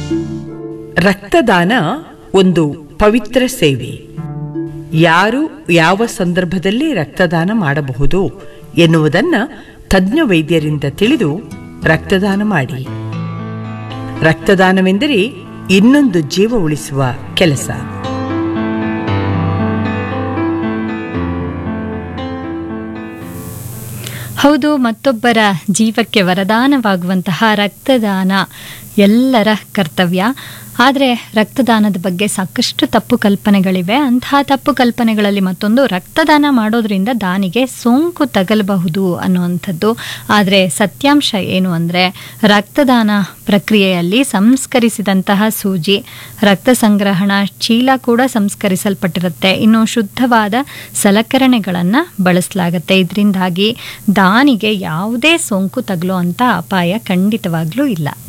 ರಕ್ತದಾನ ಒಂದು ಪವಿತ್ರ ಸೇವೆ ಯಾರು ಯಾವ ಸಂದರ್ಭದಲ್ಲಿ ರಕ್ತದಾನ ಮಾಡಬಹುದು ಎನ್ನುವುದನ್ನು ತಜ್ಞ ವೈದ್ಯರಿಂದ ತಿಳಿದು ರಕ್ತದಾನ ಮಾಡಿ ರಕ್ತದಾನವೆಂದರೆ ಇನ್ನೊಂದು ಜೀವ ಉಳಿಸುವ ಕೆಲಸ ಹೌದು ಮತ್ತೊಬ್ಬರ ಜೀವಕ್ಕೆ ವರದಾನವಾಗುವಂತಹ ರಕ್ತದಾನ ಎಲ್ಲರ ಕರ್ತವ್ಯ ಆದರೆ ರಕ್ತದಾನದ ಬಗ್ಗೆ ಸಾಕಷ್ಟು ತಪ್ಪು ಕಲ್ಪನೆಗಳಿವೆ ಅಂತಹ ತಪ್ಪು ಕಲ್ಪನೆಗಳಲ್ಲಿ ಮತ್ತೊಂದು ರಕ್ತದಾನ ಮಾಡೋದ್ರಿಂದ ದಾನಿಗೆ ಸೋಂಕು ತಗಲಬಹುದು ಅನ್ನುವಂಥದ್ದು ಆದರೆ ಸತ್ಯಾಂಶ ಏನು ಅಂದರೆ ರಕ್ತದಾನ ಪ್ರಕ್ರಿಯೆಯಲ್ಲಿ ಸಂಸ್ಕರಿಸಿದಂತಹ ಸೂಜಿ ರಕ್ತ ಸಂಗ್ರಹಣಾ ಚೀಲ ಕೂಡ ಸಂಸ್ಕರಿಸಲ್ಪಟ್ಟಿರುತ್ತೆ ಇನ್ನು ಶುದ್ಧವಾದ ಸಲಕರಣೆಗಳನ್ನು ಬಳಸಲಾಗುತ್ತೆ ಇದರಿಂದಾಗಿ ದಾನಿಗೆ ಯಾವುದೇ ಸೋಂಕು ತಗಲೋ ಅಂತ ಅಪಾಯ ಖಂಡಿತವಾಗ್ಲೂ ಇಲ್ಲ